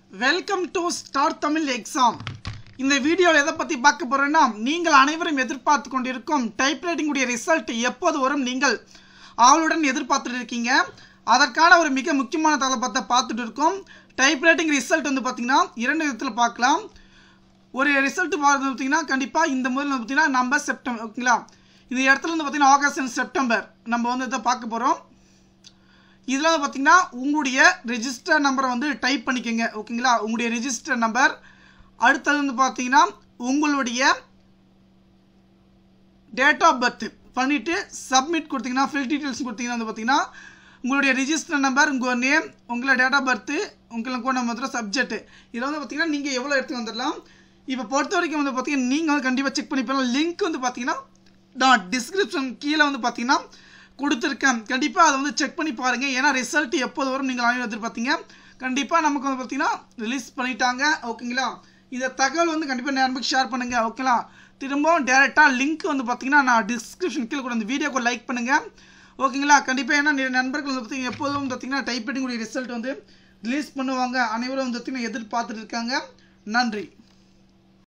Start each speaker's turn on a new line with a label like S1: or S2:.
S1: welcome to star Tamil exam இந்த வீடியோவில் எதை பற்றி பார்க்க போகிறோன்னா நீங்கள் அனைவரும் எதிர்பார்த்து கொண்டிருக்கும் டைப்ரைட்டிங் உடைய ரிசல்ட் எப்போது வரும் நீங்கள் ஆவலுடன் எதிர்பார்த்துட்டு இருக்கீங்க அதற்கான ஒரு மிக முக்கியமான தகவலை பார்த்துட்டு இருக்கோம் டைப்ரைட்டிங் ரிசல்ட் வந்து பார்த்திங்கன்னா இரண்டு விதத்தில் பார்க்கலாம் ஒரு ரிசல்ட் பார்த்து பார்த்தீங்கன்னா கண்டிப்பாக இந்த முதல்ல வந்து பார்த்தீங்கன்னா நம்ம செப்டம்பர் ஓகேங்களா இந்த இடத்துல வந்து பார்த்தீங்கன்னா ஆகஸ்ட் and செப்டம்பர் நம்ம வந்து இதை பார்க்க போகிறோம் இதில் வந்து பார்த்தீங்கன்னா உங்களுடைய ரெஜிஸ்டர் நம்பரை வந்து டைப் பண்ணிக்கோங்க ஓகேங்களா உங்களுடைய ரெஜிஸ்டர் நம்பர் அடுத்தது வந்து பார்த்தீங்கன்னா உங்களுடைய டேட் ஆஃப் பர்த் பண்ணிவிட்டு சப்மிட் கொடுத்தீங்கன்னா ஃபில் டீட்டெயில்ஸ் கொடுத்தீங்கன்னா வந்து பார்த்தீங்கன்னா உங்களுடைய ரிஜிஸ்டர் நம்பர் உங்கள் நேம் உங்களோட டேட் ஆஃப் பர்த்து உங்களுக்கு நம்ம வந்து சப்ஜெக்ட் இதில் வந்து பார்த்தீங்கன்னா நீங்கள் எவ்வளோ எடுத்து வந்துடலாம் இப்போ பொறுத்த வரைக்கும் வந்து பார்த்தீங்கன்னா நீங்கள் வந்து கண்டிப்பாக செக் பண்ணி போகலாம் லிங்க் வந்து பார்த்தீங்கன்னா நான் டிஸ்கிரிப்ஷன் கீழே வந்து பார்த்தீங்கன்னா கொடுத்துருக்கேன் கண்டிப்பாக அதை வந்து செக் பண்ணி பாருங்கள் ஏன்னா ரிசல்ட் எப்போது வரும் நீங்கள் அனைவரும் எதிர்பார்த்தீங்க கண்டிப்பாக நமக்கு வந்து பார்த்தீங்கன்னா ரிலீஸ் பண்ணிட்டாங்க ஓகேங்களா இந்த தகவல் வந்து கண்டிப்பாக நேரமுக்கு ஷேர் பண்ணுங்கள் ஓகேங்களா திரும்பவும் டேரெக்டாக லிங்க் வந்து பார்த்தீங்கன்னா நான் டிஸ்கிரிப்ஷன் கீழே கூட இந்த வீடியோக்கு லைக் பண்ணுங்கள் ஓகேங்களா கண்டிப்பாக ஏன்னா நிறைய நண்பர்கள் வந்து பார்த்தீங்கன்னா எப்போதும் பார்த்தீங்கன்னா டைப் ரைட்டிங் ரிசல்ட் வந்து ரிலீஸ் பண்ணுவாங்க அனைவரும் வந்து பார்த்தீங்கன்னா எதிர்பார்த்துட்டு இருக்காங்க நன்றி